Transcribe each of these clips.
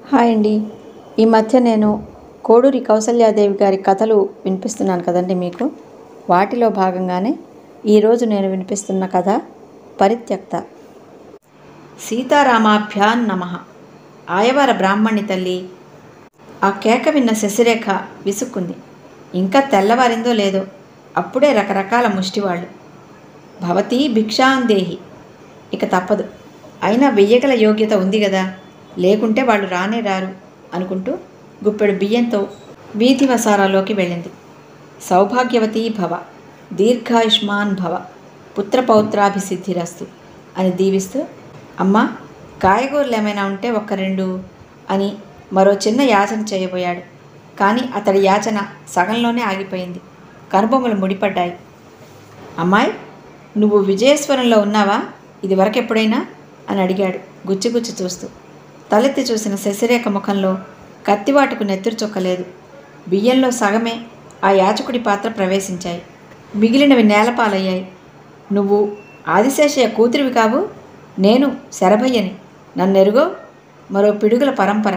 hi అండి ఈ మధ్య నేను కోడూరి కౌసల్యాదేవి గారి కథలు వినిపిస్తున్నాను కదండి మీకు వాటిలో భాగంగానే ఈరోజు నేను వినిపిస్తున్న కథ పరిత్యక్త సీతారామాభ్యాన్ నమ ఆయవార బ్రాహ్మణి తల్లి ఆ కేక విన్న శశిరేఖ విసుక్కుంది ఇంకా తెల్లవారిందో లేదో అప్పుడే రకరకాల ముష్టివాళ్ళు భవతి భిక్షాందేహి ఇక తప్పదు అయినా వెయ్యగల యోగ్యత ఉంది కదా లేకుంటే వాళ్ళు రానే రారు అనుకుంటూ గుప్పెడు బియ్యంతో వీధి వసారాలోకి వెళ్ళింది సౌభాగ్యవతీ భవ దీర్ఘాయుష్మాన్ భవ పుత్రపౌత్రాభిసిద్ధిరస్తు అని దీవిస్తూ అమ్మా కాయగూరలు ఏమైనా ఉంటే ఒక్క రెండు అని మరో చిన్న యాచన చేయబోయాడు కానీ అతడి యాచన సగంలోనే ఆగిపోయింది కనుబొమ్మలు ముడిపడ్డాయి అమ్మాయి నువ్వు విజయేశ్వరంలో ఉన్నావా ఇది వరకెప్పుడైనా అని అడిగాడు గుచ్చిగుచ్చి చూస్తూ తలెత్తి చూసిన శశిరేఖ ముఖంలో కత్తివాటుకు నెత్తురు చొక్కలేదు బియ్యంలో సగమే ఆ యాచకుడి పాత్ర ప్రవేశించాయి మిగిలినవి నేలపాలయ్యాయి నువ్వు ఆదిశేషయ్య కూతురివి కావు నేను శరభయ్యని నన్నెరుగో మరో పిడుగుల పరంపర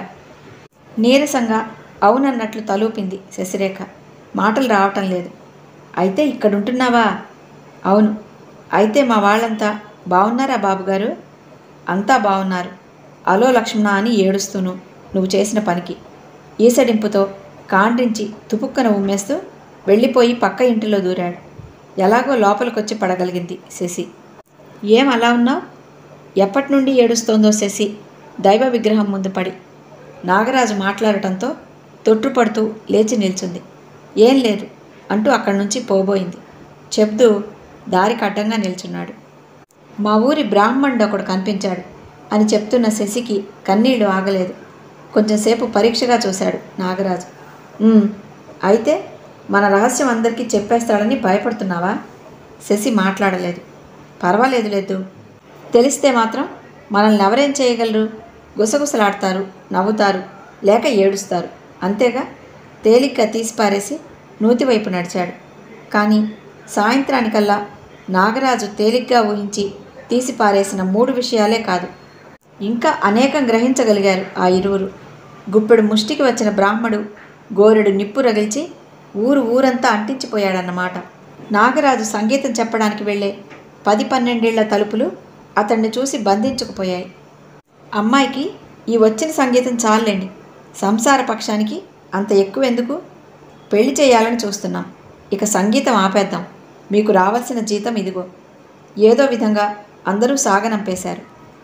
నీరసంగా అవునన్నట్లు తలూపింది శశిరేఖ మాటలు రావటం లేదు అయితే ఇక్కడుంటున్నావా అవును అయితే మా వాళ్ళంతా బాగున్నారా బాబుగారు అంతా బాగున్నారు అలో లక్ష్మణ అని ఏడుస్తూను నువ్వు చేసిన పనికి ఈసడింపుతో కాండ్రించి తుపుక్కన ఉమ్మేస్తూ వెళ్ళిపోయి పక్క ఇంటిలో దూరాడు ఎలాగో లోపలికొచ్చి పడగలిగింది శశి ఏం అలా ఉన్నావు ఎప్పటి నుండి ఏడుస్తోందో శశి దైవ విగ్రహం ముందు పడి నాగరాజు మాట్లాడటంతో తొట్టుపడుతూ లేచి నిల్చుంది ఏం లేదు అంటూ అక్కడి నుంచి పోబోయింది చెప్తూ దారికి అడ్డంగా నిల్చున్నాడు మా ఊరి బ్రాహ్మణుడు ఒకడు కనిపించాడు అని చెప్తున్న శశికి కన్నీళ్లు ఆగలేదు కొంచెంసేపు పరీక్షగా చూశాడు నాగరాజు "ఉమ్, అయితే మన రహస్యం అందరికీ చెప్పేస్తాడని భయపడుతున్నావా శశి మాట్లాడలేదు పర్వాలేదు లేదు తెలిస్తే మాత్రం మనల్ని ఎవరేం చేయగలరు గుసగుసలాడతారు నవ్వుతారు లేక ఏడుస్తారు అంతేగా తేలిగ్గా తీసిపారేసి నూతివైపు నడిచాడు కానీ సాయంత్రానికల్లా నాగరాజు తేలిగ్గా ఊహించి తీసిపారేసిన మూడు విషయాలే కాదు ఇంకా అనేకం గ్రహించగలిగారు ఆ ఇరువురు గుప్పెడు ముష్టికి వచ్చిన బ్రాహ్మడు గోరెడు నిప్పు రగిల్చి ఊరు ఊరంతా అంటించిపోయాడన్నమాట నాగరాజు సంగీతం చెప్పడానికి వెళ్ళే పది పన్నెండేళ్ల తలుపులు అతన్ని చూసి బంధించుకుపోయాయి అమ్మాయికి ఈ వచ్చిన సంగీతం చాలండి సంసార పక్షానికి అంత ఎక్కువ ఎందుకు పెళ్లి చేయాలని చూస్తున్నాం ఇక సంగీతం ఆపేద్దాం మీకు రావాల్సిన జీతం ఇదిగో ఏదో విధంగా అందరూ సాగనంపేశారు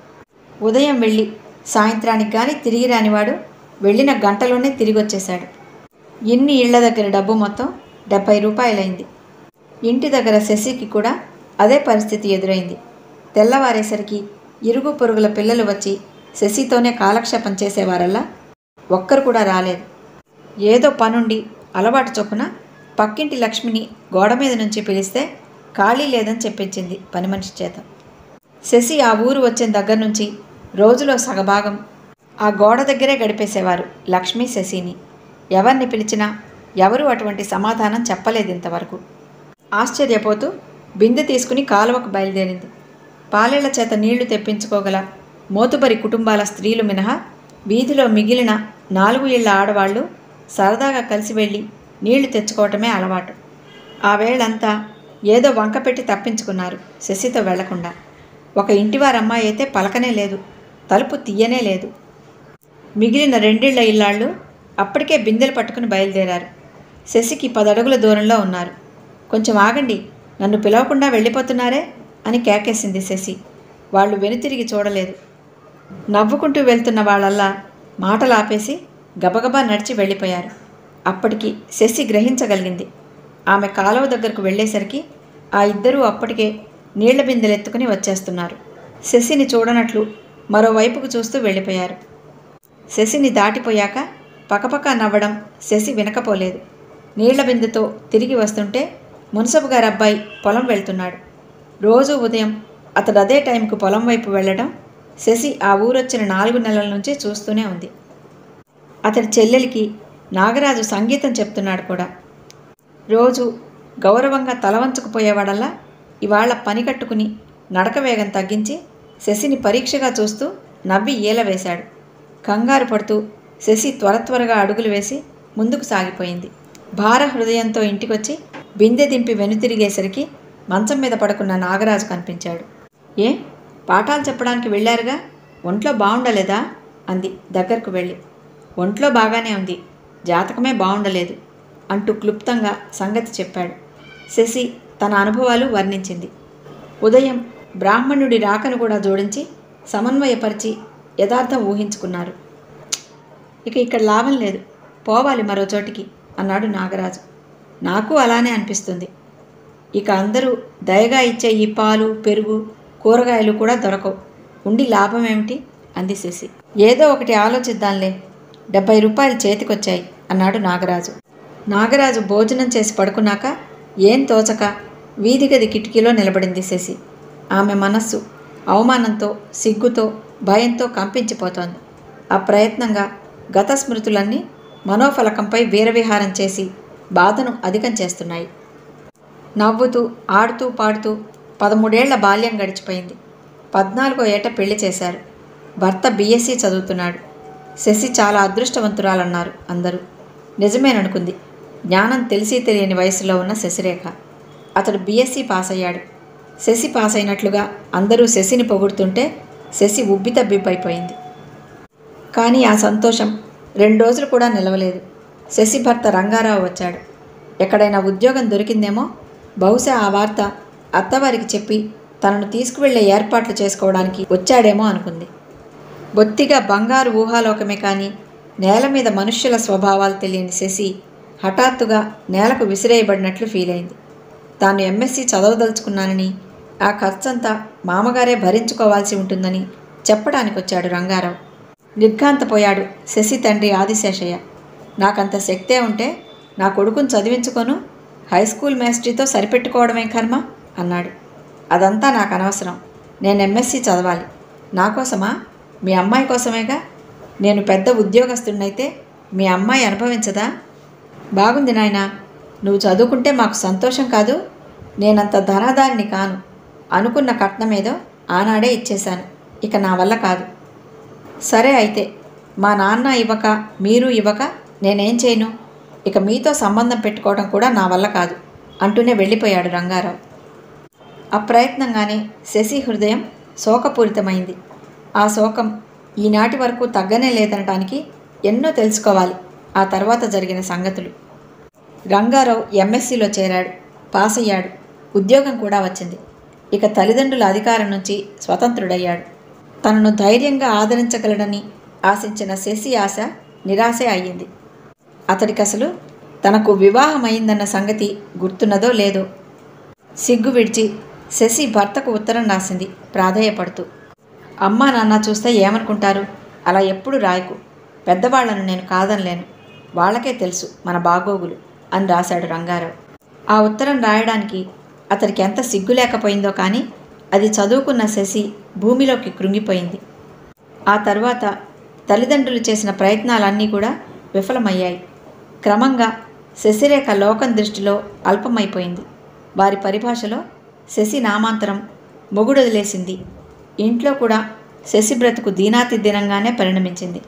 ఉదయం వెళ్ళి సాయంత్రానికి కానీ తిరిగి రానివాడు వెళ్ళిన గంటలోనే తిరిగి వచ్చేశాడు ఇన్ని ఇళ్ల దగ్గర డబ్బు మొత్తం డెబ్బై రూపాయలైంది ఇంటి దగ్గర శశికి కూడా అదే పరిస్థితి ఎదురైంది తెల్లవారేసరికి ఇరుగు పొరుగుల పిల్లలు వచ్చి శశితోనే కాలక్షేపం చేసేవారల్లా ఒక్కరు కూడా రాలేదు ఏదో పనుండి అలవాటు చొప్పున పక్కింటి లక్ష్మిని గోడ మీద నుంచి పిలిస్తే ఖాళీ లేదని చెప్పించింది పని మనిషి చేత శశి ఆ ఊరు వచ్చిన దగ్గర నుంచి రోజులో సగభాగం ఆ గోడ దగ్గరే గడిపేసేవారు లక్ష్మి శశిని ఎవరిని పిలిచినా ఎవరు అటువంటి సమాధానం చెప్పలేదు ఇంతవరకు ఆశ్చర్యపోతూ బిందె తీసుకుని కాలువకు బయలుదేరింది పాలేళ్ల చేత నీళ్లు తెప్పించుకోగల మోతుబరి కుటుంబాల స్త్రీలు మినహా వీధిలో మిగిలిన నాలుగు ఇళ్ల ఆడవాళ్లు సరదాగా కలిసి వెళ్ళి నీళ్లు తెచ్చుకోవటమే అలవాటు ఆ వేళంతా ఏదో వంక పెట్టి తప్పించుకున్నారు శశితో వెళ్లకుండా ఒక ఇంటివారమ్మాయి అయితే పలకనే లేదు తలుపు తీయనే లేదు మిగిలిన రెండిళ్ల ఇల్లాళ్ళు అప్పటికే బిందెలు పట్టుకుని బయలుదేరారు శశికి పదడుగుల దూరంలో ఉన్నారు కొంచెం ఆగండి నన్ను పిలవకుండా వెళ్ళిపోతున్నారే అని కేకేసింది శశి వాళ్ళు వెనుతిరిగి చూడలేదు నవ్వుకుంటూ వెళ్తున్న వాళ్ళల్లా మాటలు ఆపేసి గబగబా నడిచి వెళ్ళిపోయారు అప్పటికి శశి గ్రహించగలిగింది ఆమె కాలువ దగ్గరకు వెళ్ళేసరికి ఆ ఇద్దరూ అప్పటికే నీళ్ల బిందెలెత్తుకుని వచ్చేస్తున్నారు శశిని చూడనట్లు మరోవైపుకు చూస్తూ వెళ్ళిపోయారు శశిని దాటిపోయాక పకపక నవ్వడం శశి వినకపోలేదు నీళ్ల బిందెతో తిరిగి వస్తుంటే మున్సబు గారి అబ్బాయి పొలం వెళ్తున్నాడు రోజు ఉదయం అతడు అదే టైంకు పొలం వైపు వెళ్ళడం శశి ఆ ఊరొచ్చిన నాలుగు నెలల నుంచి చూస్తూనే ఉంది అతడి చెల్లెలికి నాగరాజు సంగీతం చెప్తున్నాడు కూడా రోజు గౌరవంగా తలవంచుకుపోయేవాడల్లా ఇవాళ పని కట్టుకుని నడక వేగం తగ్గించి శశిని పరీక్షగా చూస్తూ నవ్వి ఈల వేశాడు కంగారు పడుతూ శశి త్వర త్వరగా అడుగులు వేసి ముందుకు సాగిపోయింది భార హృదయంతో ఇంటికొచ్చి బిందె దింపి వెనుతిరిగేసరికి మంచం మీద పడుకున్న నాగరాజు కనిపించాడు ఏ పాఠాలు చెప్పడానికి వెళ్ళారుగా ఒంట్లో బాగుండలేదా అంది దగ్గరకు వెళ్ళి ఒంట్లో బాగానే ఉంది జాతకమే బాగుండలేదు అంటూ క్లుప్తంగా సంగతి చెప్పాడు శశి తన అనుభవాలు వర్ణించింది ఉదయం బ్రాహ్మణుడి రాకను కూడా జోడించి సమన్వయపరిచి యథార్థం ఊహించుకున్నారు ఇక ఇక్కడ లాభం లేదు పోవాలి మరో చోటికి అన్నాడు నాగరాజు నాకు అలానే అనిపిస్తుంది ఇక అందరూ దయగా ఇచ్చే ఈ పాలు పెరుగు కూరగాయలు కూడా దొరకవు ఉండి లాభం ఏమిటి అంది శశి ఏదో ఒకటి ఆలోచిద్దాంలే డెబ్బై రూపాయలు చేతికొచ్చాయి అన్నాడు నాగరాజు నాగరాజు భోజనం చేసి పడుకున్నాక ఏం తోచక వీధి గది కిటికీలో నిలబడింది శశి ఆమె మనస్సు అవమానంతో సిగ్గుతో భయంతో కంపించిపోతోంది అప్రయత్నంగా గత స్మృతులన్నీ మనోఫలకంపై వీరవిహారం చేసి బాధను అధికం చేస్తున్నాయి నవ్వుతూ ఆడుతూ పాడుతూ పదమూడేళ్ల బాల్యం గడిచిపోయింది పద్నాలుగో ఏట పెళ్లి చేశారు భర్త బీఎస్సీ చదువుతున్నాడు శశి చాలా అదృష్టవంతురాలన్నారు అందరూ నిజమేననుకుంది జ్ఞానం తెలిసి తెలియని వయసులో ఉన్న శశిరేఖ అతడు బీఎస్సీ పాస్ అయ్యాడు శశి పాస్ అయినట్లుగా అందరూ శశిని పొగుడుతుంటే శశి ఉబ్బితబ్బిబ్బైపోయింది కానీ ఆ సంతోషం రెండు రోజులు కూడా నిలవలేదు శశి భర్త రంగారావు వచ్చాడు ఎక్కడైనా ఉద్యోగం దొరికిందేమో బహుశా ఆ వార్త అత్తవారికి చెప్పి తనను తీసుకువెళ్లే ఏర్పాట్లు చేసుకోవడానికి వచ్చాడేమో అనుకుంది బొత్తిగా బంగారు ఊహాలోకమే కానీ నేల మీద మనుష్యుల స్వభావాలు తెలియని శశి హఠాత్తుగా నేలకు విసిరేయబడినట్లు ఫీల్ అయింది తాను ఎంఎస్సి చదవదలుచుకున్నానని ఆ ఖర్చంతా మామగారే భరించుకోవాల్సి ఉంటుందని చెప్పడానికి వచ్చాడు రంగారావు నిర్ఘాంతపోయాడు శశి తండ్రి ఆదిశేషయ్య నాకంత శక్తే ఉంటే నా కొడుకుని చదివించుకోను హై స్కూల్ మేస్ట్రీతో సరిపెట్టుకోవడమే కర్మ అన్నాడు అదంతా నాకు అనవసరం నేను ఎంఎస్సి చదవాలి నా కోసమా మీ అమ్మాయి కోసమేగా నేను పెద్ద ఉద్యోగస్తున్నైతే మీ అమ్మాయి అనుభవించదా బాగుంది నాయనా నువ్వు చదువుకుంటే మాకు సంతోషం కాదు నేనంత ధనాదారిని కాను అనుకున్న కట్నమేదో ఆనాడే ఇచ్చేశాను ఇక నా వల్ల కాదు సరే అయితే మా నాన్న ఇవ్వక మీరు ఇవ్వక నేనేం చేయను ఇక మీతో సంబంధం పెట్టుకోవడం కూడా నా వల్ల కాదు అంటూనే వెళ్ళిపోయాడు రంగారావు అప్రయత్నంగానే శశి హృదయం శోకపూరితమైంది ఆ శోకం ఈనాటి వరకు తగ్గనే లేదనటానికి ఎన్నో తెలుసుకోవాలి ఆ తర్వాత జరిగిన సంగతులు రంగారావు ఎంఎస్సిలో చేరాడు పాస్ అయ్యాడు ఉద్యోగం కూడా వచ్చింది ఇక తల్లిదండ్రుల అధికారం నుంచి స్వతంత్రుడయ్యాడు తనను ధైర్యంగా ఆదరించగలడని ఆశించిన శశి ఆశ నిరాశే అయ్యింది అతడికి అసలు తనకు వివాహమైందన్న సంగతి గుర్తున్నదో లేదో సిగ్గు విడిచి శశి భర్తకు ఉత్తరం రాసింది ప్రాధేయపడుతూ అమ్మా నాన్న చూస్తే ఏమనుకుంటారు అలా ఎప్పుడు రాయకు పెద్దవాళ్లను నేను కాదనలేను వాళ్ళకే తెలుసు మన బాగోగులు అని రాశాడు రంగారావు ఆ ఉత్తరం రాయడానికి అతడికి ఎంత సిగ్గు లేకపోయిందో కానీ అది చదువుకున్న శశి భూమిలోకి కృంగిపోయింది ఆ తర్వాత తల్లిదండ్రులు చేసిన ప్రయత్నాలన్నీ కూడా విఫలమయ్యాయి క్రమంగా శశిరేఖ లోకం దృష్టిలో అల్పమైపోయింది వారి పరిభాషలో శశి నామాంతరం మొగుడొదిలేసింది ఇంట్లో కూడా శశి బ్రతుకు దీనాతి దినంగానే పరిణమించింది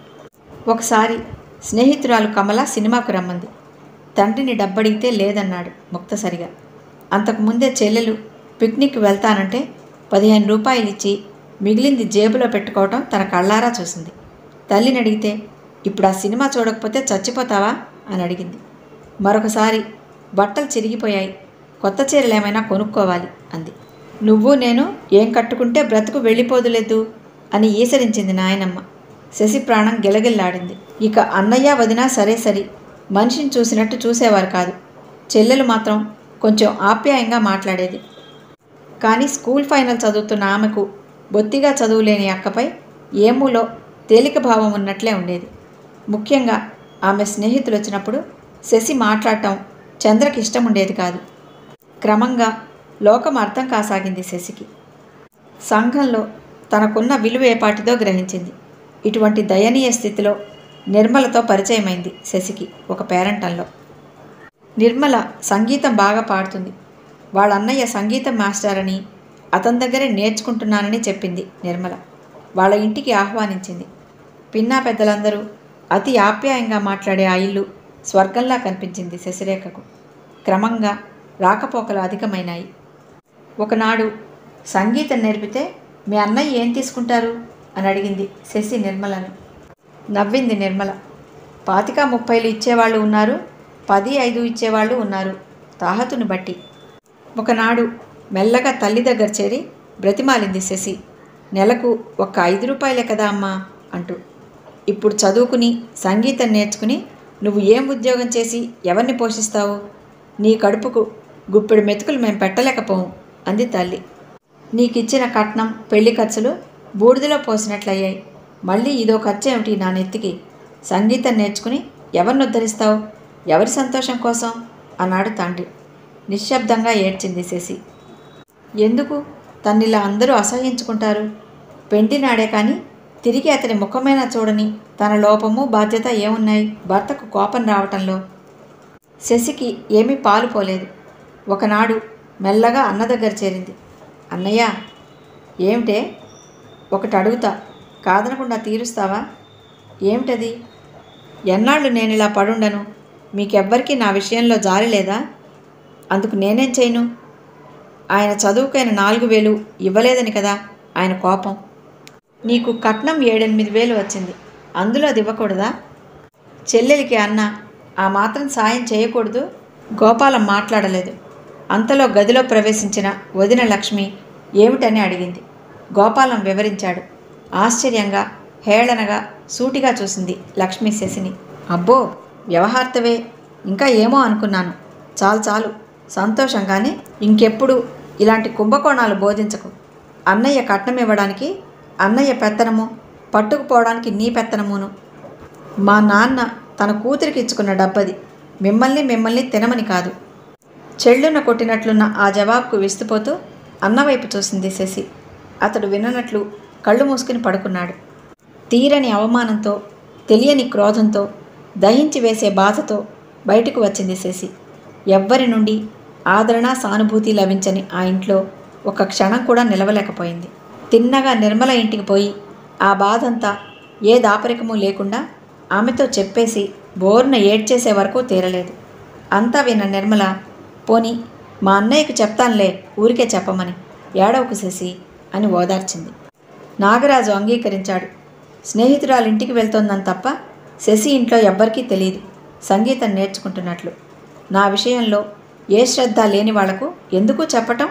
ఒకసారి స్నేహితురాలు కమల సినిమాకు రమ్మంది తండ్రిని డబ్బడిగితే లేదన్నాడు ముక్తసరిగా అంతకుముందే చెల్లెలు పిక్నిక్ వెళ్తానంటే పదిహేను రూపాయలు ఇచ్చి మిగిలింది జేబులో పెట్టుకోవటం తన కళ్ళారా చూసింది తల్లిని అడిగితే ఇప్పుడు ఆ సినిమా చూడకపోతే చచ్చిపోతావా అని అడిగింది మరొకసారి బట్టలు చిరిగిపోయాయి కొత్త చీరలు ఏమైనా కొనుక్కోవాలి అంది నువ్వు నేను ఏం కట్టుకుంటే బ్రతుకు వెళ్ళిపోదులేదు అని ఈసరించింది నాయనమ్మ శశి ప్రాణం గిలగిల్లాడింది ఇక అన్నయ్య వదినా సరే సరి మనిషిని చూసినట్టు చూసేవారు కాదు చెల్లెలు మాత్రం కొంచెం ఆప్యాయంగా మాట్లాడేది కానీ స్కూల్ ఫైనల్ చదువుతున్న ఆమెకు బొత్తిగా చదువులేని అక్కపై ఏమూలో తేలిక భావం ఉన్నట్లే ఉండేది ముఖ్యంగా ఆమె స్నేహితులు వచ్చినప్పుడు శశి మాట్లాడటం చంద్రకి ఇష్టం ఉండేది కాదు క్రమంగా లోకం అర్థం కాసాగింది శశికి సంఘంలో తనకున్న విలువ ఏపాటిదో గ్రహించింది ఇటువంటి దయనీయ స్థితిలో నిర్మలతో పరిచయమైంది శశికి ఒక పేరంటంలో నిర్మల సంగీతం బాగా పాడుతుంది వాళ్ళ అన్నయ్య సంగీతం మాస్టర్ అని అతని దగ్గరే నేర్చుకుంటున్నానని చెప్పింది నిర్మల వాళ్ళ ఇంటికి ఆహ్వానించింది పిన్నా పెద్దలందరూ అతి ఆప్యాయంగా మాట్లాడే ఆ ఇల్లు స్వర్గంలా కనిపించింది శశిరేఖకు క్రమంగా రాకపోకలు అధికమైనాయి ఒకనాడు సంగీతం నేర్పితే మీ అన్నయ్య ఏం తీసుకుంటారు అని అడిగింది శశి నిర్మలను నవ్వింది నిర్మల పాతిక ముప్పైలు ఇచ్చేవాళ్ళు ఉన్నారు పది ఐదు ఇచ్చేవాళ్ళు ఉన్నారు తాహతుని బట్టి ఒకనాడు మెల్లగా తల్లి దగ్గర చేరి బ్రతిమాలింది శశి నెలకు ఒక్క ఐదు రూపాయలే కదా అమ్మా అంటూ ఇప్పుడు చదువుకుని సంగీతం నేర్చుకుని నువ్వు ఏం ఉద్యోగం చేసి ఎవరిని పోషిస్తావు నీ కడుపుకు గుప్పెడు మెతుకులు మేము పెట్టలేకపోం అంది తల్లి నీకిచ్చిన కట్నం పెళ్లి ఖర్చులు బూడిదలో పోసినట్లయ్యాయి మళ్ళీ ఇదో ఖర్చు ఏమిటి నా నెత్తికి సంగీతం నేర్చుకుని ఎవరిని ఉద్ధరిస్తావు ఎవరి సంతోషం కోసం అన్నాడు తండ్రి నిశ్శబ్దంగా ఏడ్చింది శశి ఎందుకు తన్నిలా అందరూ అసహ్యించుకుంటారు పెంటినాడే కానీ తిరిగి అతని ముఖమైనా చూడని తన లోపము బాధ్యత ఏమున్నాయి భర్తకు కోపం రావటంలో శశికి ఏమీ పాలు పోలేదు ఒకనాడు మెల్లగా అన్న దగ్గర చేరింది అన్నయ్య ఏమిటే ఒకటి అడుగుతా కాదనకుండా తీరుస్తావా ఏమిటది ఎన్నాళ్ళు నేను ఇలా పడుండను మీకెవ్వరికీ నా విషయంలో జాలి లేదా అందుకు నేనేం చేయను ఆయన చదువుకైన నాలుగు వేలు ఇవ్వలేదని కదా ఆయన కోపం నీకు కట్నం ఏడెనిమిది వేలు వచ్చింది అందులో అది ఇవ్వకూడదా చెల్లెలికి అన్న ఆ మాత్రం సాయం చేయకూడదు గోపాలం మాట్లాడలేదు అంతలో గదిలో ప్రవేశించిన వదిన లక్ష్మి ఏమిటని అడిగింది గోపాలం వివరించాడు ఆశ్చర్యంగా హేళనగా సూటిగా చూసింది లక్ష్మి శశిని అబ్బో వ్యవహార్తవే ఇంకా ఏమో అనుకున్నాను చాలు చాలు సంతోషం కానీ ఇంకెప్పుడు ఇలాంటి కుంభకోణాలు బోధించకు అన్నయ్య కట్నం ఇవ్వడానికి అన్నయ్య పెత్తనము పట్టుకుపోవడానికి నీ పెత్తనమును మా నాన్న తన కూతురికి ఇచ్చుకున్న డబ్బది మిమ్మల్ని మిమ్మల్ని తినమని కాదు చెళ్ళున కొట్టినట్లున్న ఆ జవాబుకు విస్తుపోతూ అన్నవైపు చూసింది శశి అతడు విననట్లు కళ్ళు మూసుకుని పడుకున్నాడు తీరని అవమానంతో తెలియని క్రోధంతో దహించి వేసే బాధతో బయటకు వచ్చింది శశి ఎవ్వరి నుండి ఆదరణ సానుభూతి లభించని ఆ ఇంట్లో ఒక క్షణం కూడా నిలవలేకపోయింది తిన్నగా నిర్మల ఇంటికి పోయి ఆ బాధంతా ఏ దాపరికము లేకుండా ఆమెతో చెప్పేసి బోర్న ఏడ్చేసే వరకు తీరలేదు అంతా విన్న నిర్మల పోని మా అన్నయ్యకు చెప్తానులే ఊరికే చెప్పమని ఏడవకు శశి అని ఓదార్చింది నాగరాజు అంగీకరించాడు స్నేహితురాలింటికి వెళ్తోందని తప్ప శశి ఇంట్లో ఎవ్వరికీ తెలియదు సంగీతం నేర్చుకుంటున్నట్లు నా విషయంలో ఏ శ్రద్ధ లేని వాళ్లకు ఎందుకు చెప్పటం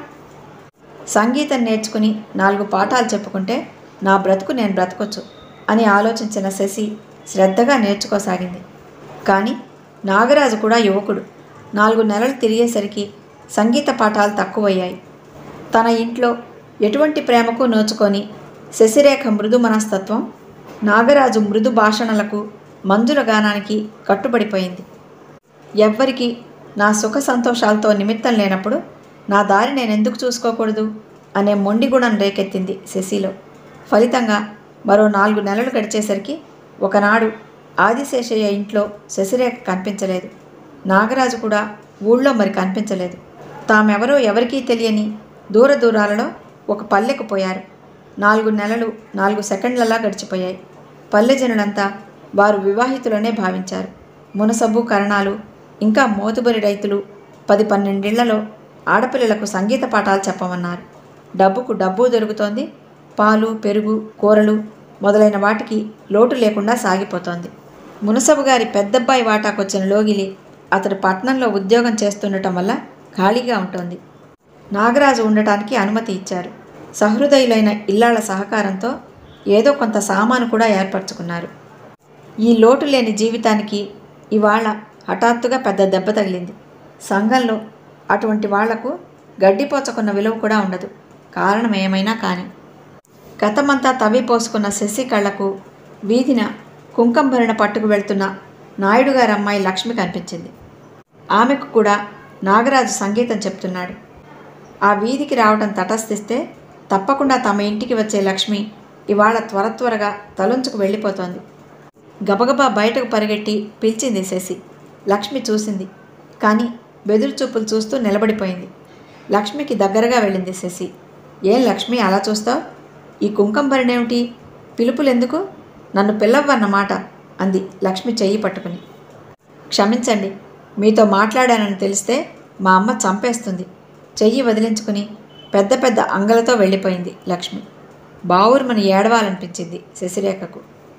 సంగీతం నేర్చుకుని నాలుగు పాఠాలు చెప్పుకుంటే నా బ్రతుకు నేను బ్రతకొచ్చు అని ఆలోచించిన శశి శ్రద్ధగా నేర్చుకోసాగింది కానీ నాగరాజు కూడా యువకుడు నాలుగు నెలలు తిరిగేసరికి సంగీత పాఠాలు తక్కువయ్యాయి తన ఇంట్లో ఎటువంటి ప్రేమకు నోచుకొని శశిరేఖ మృదు మనస్తత్వం నాగరాజు మృదు భాషణలకు మంజుల గానానికి కట్టుబడిపోయింది ఎవ్వరికి నా సుఖ సంతోషాలతో నిమిత్తం లేనప్పుడు నా దారి నేను ఎందుకు చూసుకోకూడదు అనే మొండి గుణం రేకెత్తింది శశిలో ఫలితంగా మరో నాలుగు నెలలు గడిచేసరికి ఒకనాడు ఆదిశేషయ్య ఇంట్లో శశిరేఖ కనిపించలేదు నాగరాజు కూడా ఊళ్ళో మరి కనిపించలేదు తామెవరో ఎవరికీ తెలియని దూర దూరాలలో ఒక పల్లెకు పోయారు నాలుగు నెలలు నాలుగు సెకండ్లలా గడిచిపోయాయి పల్లె జనులంతా వారు వివాహితులనే భావించారు మునసబ్బు కరణాలు ఇంకా మోతుబరి రైతులు పది పన్నెండేళ్లలో ఆడపిల్లలకు సంగీత పాఠాలు చెప్పమన్నారు డబ్బుకు డబ్బు దొరుకుతోంది పాలు పెరుగు కూరలు మొదలైన వాటికి లోటు లేకుండా సాగిపోతోంది మునసబు గారి పెద్దబ్బాయి వాటాకొచ్చిన లోగిలి అతడు పట్నంలో ఉద్యోగం చేస్తుండటం వల్ల ఖాళీగా ఉంటుంది నాగరాజు ఉండటానికి అనుమతి ఇచ్చారు సహృదయులైన ఇల్లాళ్ల సహకారంతో ఏదో కొంత సామాను కూడా ఏర్పరచుకున్నారు ఈ లోటు లేని జీవితానికి ఇవాళ హఠాత్తుగా పెద్ద దెబ్బ తగిలింది సంఘంలో అటువంటి వాళ్లకు గడ్డిపోచకున్న విలువ కూడా ఉండదు కారణం ఏమైనా కానీ గతమంతా తవ్వి పోసుకున్న శశి కళ్ళకు వీధిన కుంకంభరణ పట్టుకు వెళ్తున్న నాయుడు గారి అమ్మాయి లక్ష్మి కనిపించింది ఆమెకు కూడా నాగరాజు సంగీతం చెప్తున్నాడు ఆ వీధికి రావడం తటస్థిస్తే తప్పకుండా తమ ఇంటికి వచ్చే లక్ష్మి ఇవాళ త్వర త్వరగా తలుంచుకు వెళ్ళిపోతోంది గబగబా బయటకు పరిగెట్టి పిలిచింది శశి లక్ష్మి చూసింది కానీ బెదురు చూపులు చూస్తూ నిలబడిపోయింది లక్ష్మికి దగ్గరగా వెళ్ళింది శశి ఏం లక్ష్మి అలా చూస్తావు ఈ కుంకంబరినేమిటి పిలుపులెందుకు నన్ను పిల్లవ్వన్నమాట అంది లక్ష్మి చెయ్యి పట్టుకుని క్షమించండి మీతో మాట్లాడానని తెలిస్తే మా అమ్మ చంపేస్తుంది చెయ్యి వదిలించుకుని పెద్ద పెద్ద అంగలతో వెళ్ళిపోయింది లక్ష్మి బావురుమని ఏడవాలనిపించింది శశిరేఖకు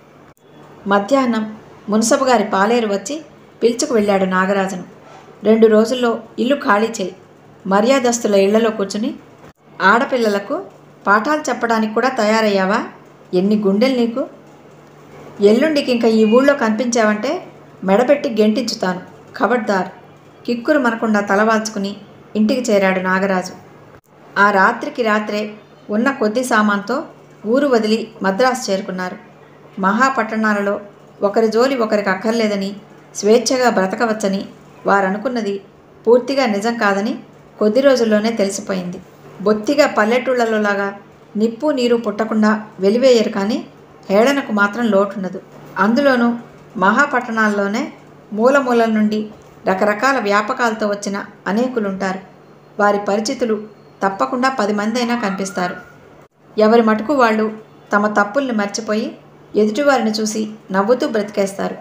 మధ్యాహ్నం మున్సబు గారి పాలేరు వచ్చి పిలుచుకు వెళ్ళాడు నాగరాజును రెండు రోజుల్లో ఇల్లు ఖాళీ చేయి మర్యాదస్తుల ఇళ్లలో కూర్చుని ఆడపిల్లలకు పాఠాలు చెప్పడానికి కూడా తయారయ్యావా ఎన్ని గుండెలు నీకు ఎల్లుండికి ఇంకా ఈ ఊళ్ళో కనిపించావంటే మెడపెట్టి గెంటించుతాను ఖబర్దార్ కిక్కురు మనకుండా తలవాల్చుకుని ఇంటికి చేరాడు నాగరాజు ఆ రాత్రికి రాత్రే ఉన్న కొద్ది సామాన్తో ఊరు వదిలి మద్రాసు చేరుకున్నారు మహాపట్టణాలలో ఒకరి జోలి ఒకరికి అక్కర్లేదని స్వేచ్ఛగా బ్రతకవచ్చని వారనుకున్నది పూర్తిగా నిజం కాదని కొద్ది రోజుల్లోనే తెలిసిపోయింది బొత్తిగా పల్లెటూళ్ళలోలాగా నిప్పు నీరు పుట్టకుండా వెలివేయరు కానీ హేళనకు మాత్రం లోటుండదు అందులోనూ మహాపట్టణాల్లోనే మూల మూలల నుండి రకరకాల వ్యాపకాలతో వచ్చిన అనేకులుంటారు వారి పరిచితులు తప్పకుండా పది మంది అయినా కనిపిస్తారు ఎవరి మటుకు వాళ్ళు తమ తప్పుల్ని మర్చిపోయి ఎదుటివారిని చూసి నవ్వుతూ బ్రతికేస్తారు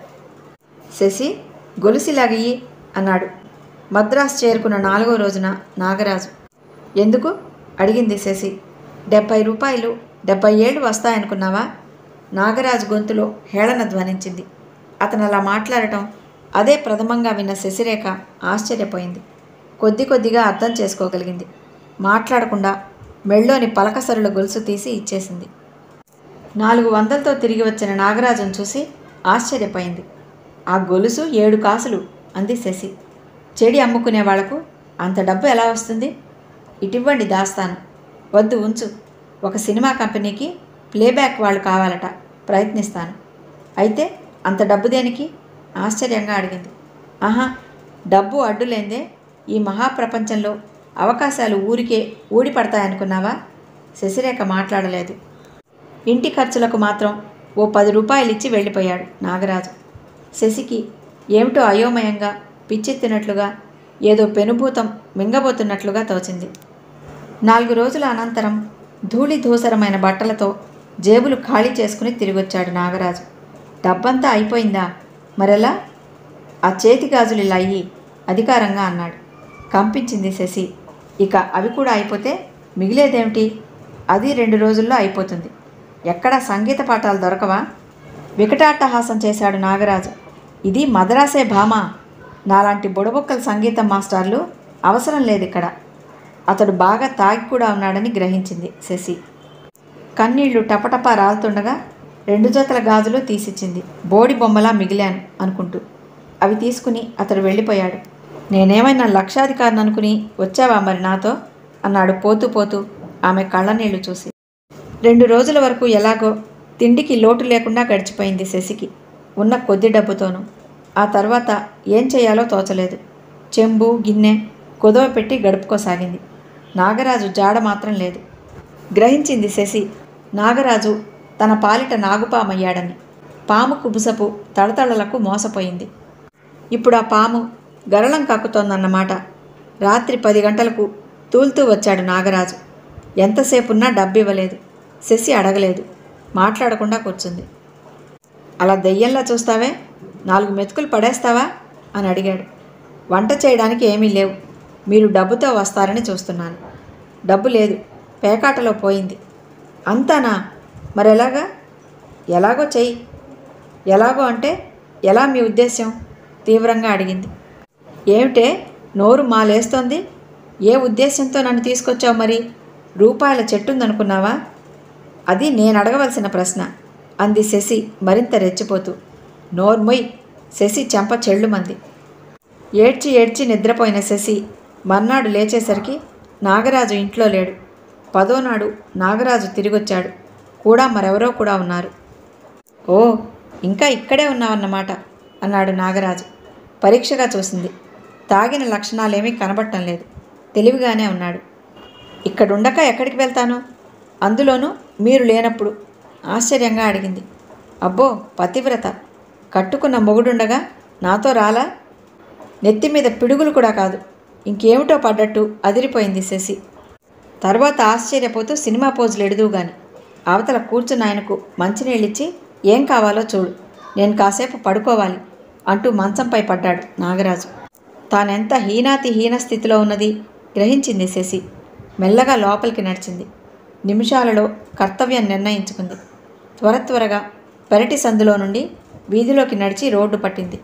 శశి గొలుసిలాగియి అన్నాడు మద్రాసు చేరుకున్న నాలుగో రోజున నాగరాజు ఎందుకు అడిగింది శశి డెబ్భై రూపాయలు డెబ్భై ఏళ్ళు వస్తాయనుకున్నావా నాగరాజు గొంతులో హేళన ధ్వనించింది అతను అలా మాట్లాడటం అదే ప్రథమంగా విన్న శశిరేఖ ఆశ్చర్యపోయింది కొద్ది కొద్దిగా అర్థం చేసుకోగలిగింది మాట్లాడకుండా మెళ్ళోని పలకసరుల గొలుసు తీసి ఇచ్చేసింది నాలుగు వందలతో తిరిగి వచ్చిన నాగరాజును చూసి ఆశ్చర్యపోయింది ఆ గొలుసు ఏడు కాసులు అంది శశి చెడి అమ్ముకునే వాళ్లకు అంత డబ్బు ఎలా వస్తుంది ఇటివ్వండి దాస్తాను వద్దు ఉంచు ఒక సినిమా కంపెనీకి ప్లేబ్యాక్ వాళ్ళు కావాలట ప్రయత్నిస్తాను అయితే అంత డబ్బు దేనికి ఆశ్చర్యంగా అడిగింది ఆహా డబ్బు అడ్డులేందే ఈ మహాప్రపంచంలో అవకాశాలు ఊరికే ఊడిపడతాయనుకున్నావా శశిరేఖ మాట్లాడలేదు ఇంటి ఖర్చులకు మాత్రం ఓ పది రూపాయలు ఇచ్చి వెళ్ళిపోయాడు నాగరాజు శశికి ఏమిటో అయోమయంగా పిచ్చెత్తినట్లుగా ఏదో పెనుభూతం మింగబోతున్నట్లుగా తోచింది నాలుగు రోజుల అనంతరం ధూళి ధూసరమైన బట్టలతో జేబులు ఖాళీ చేసుకుని తిరిగొచ్చాడు నాగరాజు డబ్బంతా అయిపోయిందా మరెలా ఆ చేతి గాజులు ఇలా అయ్యి అధికారంగా అన్నాడు కంపించింది శశి ఇక అవి కూడా అయిపోతే మిగిలేదేమిటి అది రెండు రోజుల్లో అయిపోతుంది ఎక్కడా సంగీత పాఠాలు దొరకవా వికటాట్టహాసం చేశాడు నాగరాజు ఇది మద్రాసే భామ నాలాంటి బుడబొక్కల సంగీతం మాస్టర్లు అవసరం లేదు ఇక్కడ అతడు బాగా తాగి కూడా ఉన్నాడని గ్రహించింది శశి కన్నీళ్లు టపటపా రాలుతుండగా రెండు జతల గాజులు తీసిచ్చింది బోడి బొమ్మలా మిగిలాను అనుకుంటూ అవి తీసుకుని అతడు వెళ్ళిపోయాడు నేనేమైనా లక్షాధికారిని అనుకుని వచ్చావా మరి నాతో అన్నాడు పోతూ పోతూ ఆమె కళ్ళనీళ్లు చూసి రెండు రోజుల వరకు ఎలాగో తిండికి లోటు లేకుండా గడిచిపోయింది శశికి ఉన్న కొద్ది డబ్బుతోనూ ఆ తర్వాత ఏం చేయాలో తోచలేదు చెంబు గిన్నె కుదవ పెట్టి గడుపుకోసాగింది నాగరాజు జాడ మాత్రం లేదు గ్రహించింది శశి నాగరాజు తన పాలిట నాగుపామయ్యాడని పాము కుబుసపు తడతడలకు మోసపోయింది ఇప్పుడు ఆ పాము గరళం కక్కుతోందన్నమాట రాత్రి పది గంటలకు తూలుతూ వచ్చాడు నాగరాజు ఎంతసేపున్నా డబ్బివ్వలేదు శశి అడగలేదు మాట్లాడకుండా కూర్చుంది అలా దెయ్యంలా చూస్తావే నాలుగు మెతుకులు పడేస్తావా అని అడిగాడు వంట చేయడానికి ఏమీ లేవు మీరు డబ్బుతో వస్తారని చూస్తున్నాను డబ్బు లేదు పేకాటలో పోయింది అంతానా మరెలాగా ఎలాగో చెయ్యి ఎలాగో అంటే ఎలా మీ ఉద్దేశ్యం తీవ్రంగా అడిగింది ఏమిటే నోరు మాలేస్తోంది ఏ ఉద్దేశంతో నన్ను తీసుకొచ్చావు మరి రూపాయల చెట్టుందనుకున్నావా అది నేను అడగవలసిన ప్రశ్న అంది శశి మరింత రెచ్చిపోతూ నోర్మొయ్ శశి చెంప చెళ్ళుమంది ఏడ్చి ఏడ్చి నిద్రపోయిన శశి మర్నాడు లేచేసరికి నాగరాజు ఇంట్లో లేడు పదోనాడు నాగరాజు తిరిగొచ్చాడు కూడా మరెవరో కూడా ఉన్నారు ఓ ఇంకా ఇక్కడే ఉన్నావన్నమాట అన్నాడు నాగరాజు పరీక్షగా చూసింది తాగిన లక్షణాలేమీ కనబడటం లేదు తెలివిగానే ఉన్నాడు ఇక్కడుండక ఎక్కడికి వెళ్తాను అందులోనూ మీరు లేనప్పుడు ఆశ్చర్యంగా అడిగింది అబ్బో పతివ్రత కట్టుకున్న మొగుడుండగా నాతో రాలా నెత్తి మీద పిడుగులు కూడా కాదు ఇంకేమిటో పడ్డట్టు అదిరిపోయింది శశి తర్వాత ఆశ్చర్యపోతూ సినిమా పోజులు ఎడుదువు గాని అవతల కూర్చున్న ఆయనకు మంచినీళ్ళిచ్చి ఏం కావాలో చూడు నేను కాసేపు పడుకోవాలి అంటూ మంచంపై పడ్డాడు నాగరాజు తానెంత హీనాతి హీన స్థితిలో ఉన్నది గ్రహించింది శశి మెల్లగా లోపలికి నడిచింది నిమిషాలలో కర్తవ్యం నిర్ణయించుకుంది త్వర త్వరగా పెరటి సందులో నుండి వీధిలోకి నడిచి రోడ్డు పట్టింది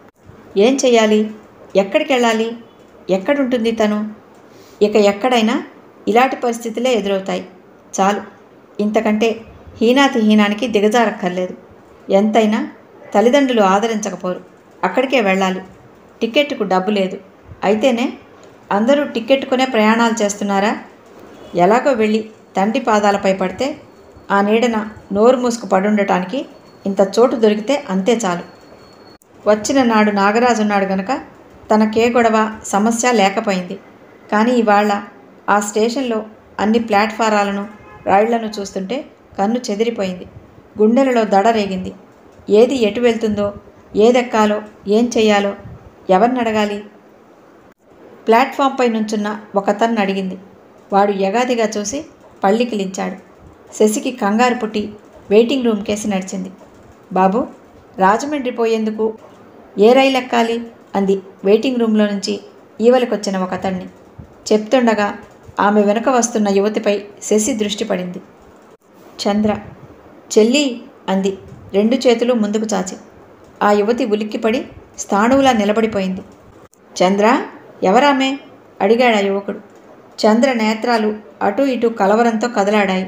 ఏం చెయ్యాలి ఎక్కడికి వెళ్ళాలి ఎక్కడుంటుంది తను ఇక ఎక్కడైనా ఇలాంటి పరిస్థితులే ఎదురవుతాయి చాలు ఇంతకంటే హీనాతి హీనానికి దిగజారక్కర్లేదు ఎంతైనా తల్లిదండ్రులు ఆదరించకపోరు అక్కడికే వెళ్ళాలి టికెట్కు డబ్బు లేదు అయితేనే అందరూ టికెట్ కొనే ప్రయాణాలు చేస్తున్నారా ఎలాగో వెళ్ళి తండ్రి పాదాలపై పడితే ఆ నీడన నోరు మూసుకు పడుండటానికి ఇంత చోటు దొరికితే అంతే చాలు వచ్చిన నాడు నాగరాజు ఉన్నాడు గనక తనకే గొడవ సమస్య లేకపోయింది కానీ ఇవాళ ఆ స్టేషన్లో అన్ని ప్లాట్ఫారాలను రైళ్లను చూస్తుంటే కన్ను చెదిరిపోయింది గుండెలలో దడ రేగింది ఏది ఎటు వెళ్తుందో ఏదెక్కాలో ఏం చెయ్యాలో ఎవరిని అడగాలి ప్లాట్ఫామ్పై నుంచున్న ఒకతన్ని అడిగింది వాడు యగాదిగా చూసి పళ్ళికిలించాడు శశికి కంగారు పుట్టి వెయిటింగ్ రూమ్ కేసి నడిచింది బాబు రాజమండ్రి పోయేందుకు ఏ రైలు ఎక్కాలి అంది వెయిటింగ్ రూమ్లో నుంచి ఈవలికొచ్చిన ఒకతన్ని చెప్తుండగా ఆమె వెనుక వస్తున్న యువతిపై శశి దృష్టి పడింది చంద్ర చెల్లి అంది రెండు చేతులు ముందుకు చాచి ఆ యువతి ఉలిక్కిపడి స్థాణువులా నిలబడిపోయింది చంద్ర ఎవరామే అడిగాడు ఆ యువకుడు చంద్ర నేత్రాలు అటు ఇటు కలవరంతో కదలాడాయి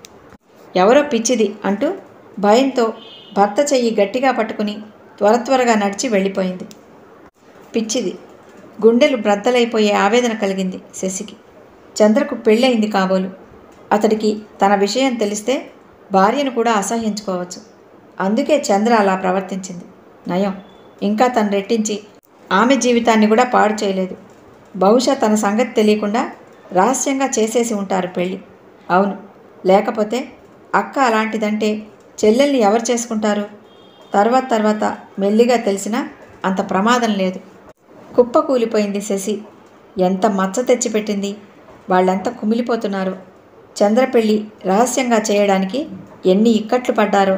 ఎవరో పిచ్చిది అంటూ భయంతో భర్త చెయ్యి గట్టిగా పట్టుకుని త్వర త్వరగా నడిచి వెళ్ళిపోయింది పిచ్చిది గుండెలు బ్రద్దలైపోయే ఆవేదన కలిగింది శశికి చంద్రకు పెళ్ళయింది కాబోలు అతడికి తన విషయం తెలిస్తే భార్యను కూడా అసహ్యించుకోవచ్చు అందుకే చంద్ర అలా ప్రవర్తించింది నయం ఇంకా తను రెట్టించి ఆమె జీవితాన్ని కూడా పాడు చేయలేదు బహుశా తన సంగతి తెలియకుండా రహస్యంగా చేసేసి ఉంటారు పెళ్ళి అవును లేకపోతే అక్క అలాంటిదంటే చెల్లెల్ని ఎవరు చేసుకుంటారు తర్వాత తర్వాత మెల్లిగా తెలిసినా అంత ప్రమాదం లేదు కుప్ప కూలిపోయింది శశి ఎంత మచ్చ తెచ్చిపెట్టింది వాళ్ళెంత కుమిలిపోతున్నారో చంద్ర పెళ్ళి రహస్యంగా చేయడానికి ఎన్ని ఇక్కట్లు పడ్డారో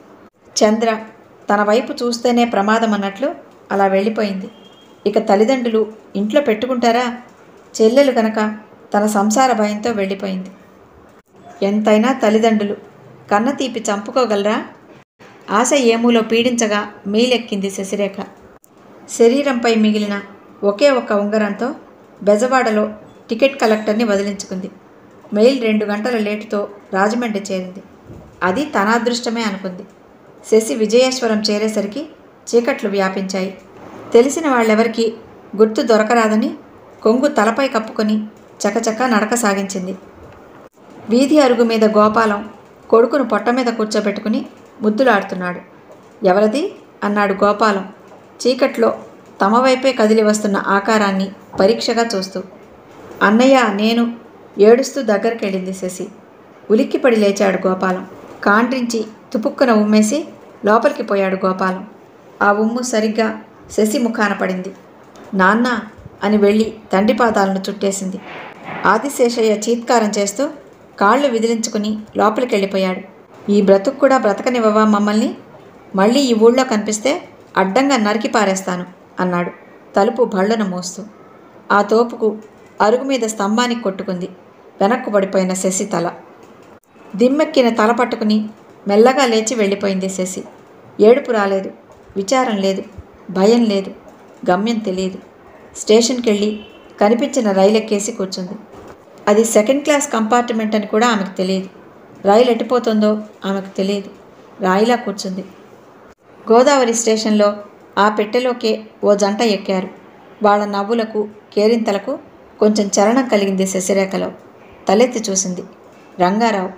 చంద్ర తన వైపు చూస్తేనే ప్రమాదం అన్నట్లు అలా వెళ్ళిపోయింది ఇక తల్లిదండ్రులు ఇంట్లో పెట్టుకుంటారా చెల్లెలు కనుక తన సంసార భయంతో వెళ్ళిపోయింది ఎంతైనా తల్లిదండ్రులు కన్న తీపి చంపుకోగలరా ఆశ ఏమూలో పీడించగా మీలెక్కింది శశిరేఖ శరీరంపై మిగిలిన ఒకే ఒక్క ఉంగరంతో బెజవాడలో టికెట్ కలెక్టర్ని వదిలించుకుంది మెయిల్ రెండు గంటల లేటుతో రాజమండ్రి చేరింది అది తన అదృష్టమే అనుకుంది శశి విజయేశ్వరం చేరేసరికి చీకట్లు వ్యాపించాయి తెలిసిన వాళ్ళెవరికి గుర్తు దొరకరాదని కొంగు తలపై కప్పుకొని చకచక నడక సాగించింది వీధి అరుగు మీద గోపాలం కొడుకును పొట్ట మీద కూర్చోబెట్టుకుని ముద్దులాడుతున్నాడు ఎవరది అన్నాడు గోపాలం చీకట్లో తమ వైపే కదిలి వస్తున్న ఆకారాన్ని పరీక్షగా చూస్తూ అన్నయ్య నేను ఏడుస్తూ దగ్గరికెళ్ళింది శశి ఉలిక్కిపడి లేచాడు గోపాలం కాండ్రించి తుపుక్కున ఉమ్మేసి లోపలికి పోయాడు గోపాలం ఆ ఉమ్ము సరిగ్గా శశి ముఖాన పడింది నాన్న అని వెళ్ళి తండ్రి పాదాలను చుట్టేసింది ఆదిశేషయ్య చీత్కారం చేస్తూ కాళ్ళు విదిలించుకుని లోపలికి వెళ్ళిపోయాడు ఈ బ్రతుకు కూడా బ్రతకనివ్వవా మమ్మల్ని మళ్ళీ ఈ ఊళ్ళో కనిపిస్తే అడ్డంగా నరికి పారేస్తాను అన్నాడు తలుపు భళ్ళను మోస్తూ ఆ తోపుకు అరుగు మీద స్తంభానికి కొట్టుకుంది వెనక్కు పడిపోయిన శశి తల దిమ్మెక్కిన తల పట్టుకుని మెల్లగా లేచి వెళ్ళిపోయింది శశి ఏడుపు రాలేదు విచారం లేదు భయం లేదు గమ్యం తెలియదు స్టేషన్కి వెళ్ళి కనిపించిన రైలు ఎక్కేసి కూర్చుంది అది సెకండ్ క్లాస్ కంపార్ట్మెంట్ అని కూడా ఆమెకు తెలియదు రైలు ఎట్టిపోతుందో ఆమెకు తెలియదు రాయిలా కూర్చుంది గోదావరి స్టేషన్లో ఆ పెట్టెలోకే ఓ జంట ఎక్కారు వాళ్ళ నవ్వులకు కేరింతలకు కొంచెం చలనం కలిగింది శశిరేఖలో తలెత్తి చూసింది రంగారావు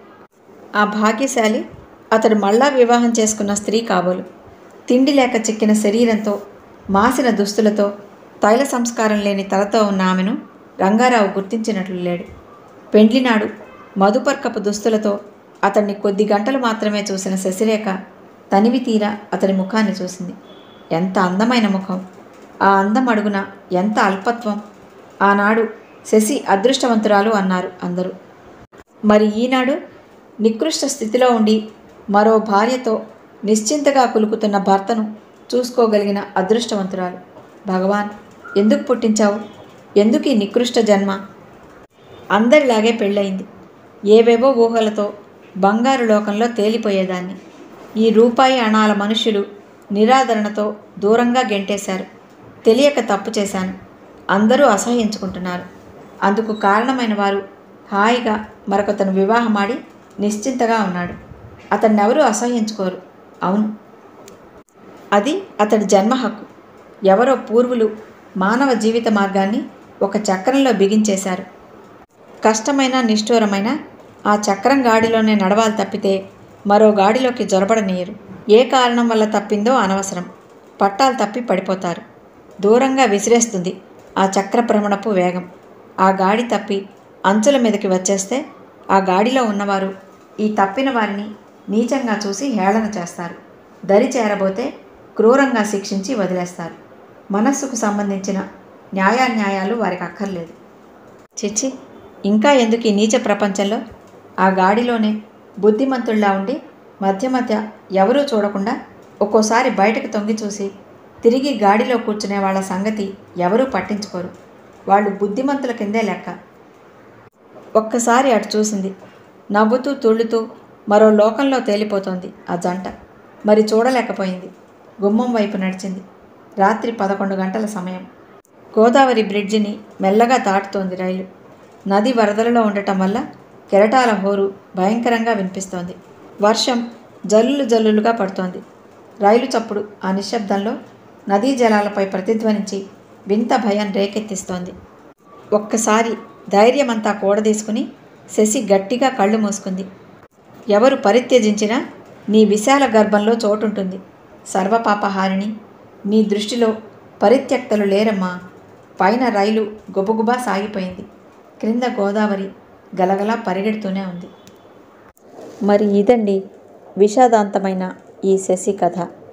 ఆ భాగ్యశాలి అతడు మళ్ళా వివాహం చేసుకున్న స్త్రీ కాబోలు తిండి లేక చిక్కిన శరీరంతో మాసిన దుస్తులతో తైల సంస్కారం లేని తలతో ఉన్న ఆమెను రంగారావు గుర్తించినట్లు లేడు పెండ్లినాడు మధుపర్కపు దుస్తులతో అతన్ని కొద్ది గంటలు మాత్రమే చూసిన శశిరేఖ తనివి తీరా అతని ముఖాన్ని చూసింది ఎంత అందమైన ముఖం ఆ అందం అడుగున ఎంత అల్పత్వం ఆనాడు శశి అదృష్టవంతురాలు అన్నారు అందరూ మరి ఈనాడు నికృష్ట స్థితిలో ఉండి మరో భార్యతో నిశ్చింతగా కులుకుతున్న భర్తను చూసుకోగలిగిన అదృష్టవంతురాలు భగవాన్ ఎందుకు పుట్టించావు ఎందుకు ఈ నికృష్ట జన్మ అందరిలాగే పెళ్ళయింది ఏవేవో ఊహలతో బంగారు లోకంలో తేలిపోయేదాన్ని ఈ రూపాయి అణాల మనుషులు నిరాదరణతో దూరంగా గెంటేశారు తెలియక తప్పు చేశాను అందరూ అసహ్యించుకుంటున్నారు అందుకు కారణమైన వారు హాయిగా మరొకతను వివాహమాడి నిశ్చింతగా ఉన్నాడు అతన్ని ఎవరూ అసహ్యించుకోరు అవును అది అతడి జన్మ హక్కు ఎవరో పూర్వులు మానవ జీవిత మార్గాన్ని ఒక చక్రంలో బిగించేశారు కష్టమైన నిష్ఠూరమైన ఆ చక్రం గాడిలోనే నడవాలి తప్పితే మరో గాడిలోకి జొరబడనీయరు ఏ కారణం వల్ల తప్పిందో అనవసరం పట్టాలు తప్పి పడిపోతారు దూరంగా విసిరేస్తుంది ఆ చక్ర భ్రమణపు వేగం ఆ గాడి తప్పి అంచుల మీదకి వచ్చేస్తే ఆ గాడిలో ఉన్నవారు ఈ తప్పిన వారిని నీచంగా చూసి హేళన చేస్తారు దరి చేరబోతే క్రూరంగా శిక్షించి వదిలేస్తారు మనస్సుకు సంబంధించిన న్యాయాన్యాయాలు వారికి అక్కర్లేదు చిచ్చి ఇంకా ఎందుకు ఈ నీచ ప్రపంచంలో ఆ గాడిలోనే బుద్ధిమంతుల్లా ఉండి మధ్య మధ్య ఎవరూ చూడకుండా ఒక్కోసారి బయటకు తొంగి చూసి తిరిగి గాడిలో కూర్చునే వాళ్ళ సంగతి ఎవరూ పట్టించుకోరు వాళ్ళు బుద్ధిమంతుల కిందే లెక్క ఒక్కసారి అటు చూసింది నవ్వుతూ తుళ్ళుతూ మరో లోకంలో తేలిపోతోంది ఆ జంట మరి చూడలేకపోయింది గుమ్మం వైపు నడిచింది రాత్రి పదకొండు గంటల సమయం గోదావరి బ్రిడ్జిని మెల్లగా దాటుతోంది రైలు నది వరదలలో ఉండటం వల్ల కెరటాల హోరు భయంకరంగా వినిపిస్తోంది వర్షం జల్లులు జల్లులుగా పడుతోంది రైలు చప్పుడు ఆ నిశ్శబ్దంలో నదీ జలాలపై ప్రతిధ్వనించి వింత భయం రేకెత్తిస్తోంది ఒక్కసారి ధైర్యమంతా కూడదీసుకుని శశి గట్టిగా కళ్ళు మూసుకుంది ఎవరు పరిత్యజించినా నీ విశాల గర్భంలో చోటుంటుంది సర్వపాపహారిణి నీ దృష్టిలో పరిత్యక్తలు లేరమ్మా పైన రైలు గుబగుబా సాగిపోయింది క్రింద గోదావరి గలగలా పరిగెడుతూనే ఉంది మరి ఇదండి విషాదాంతమైన ఈ శశి కథ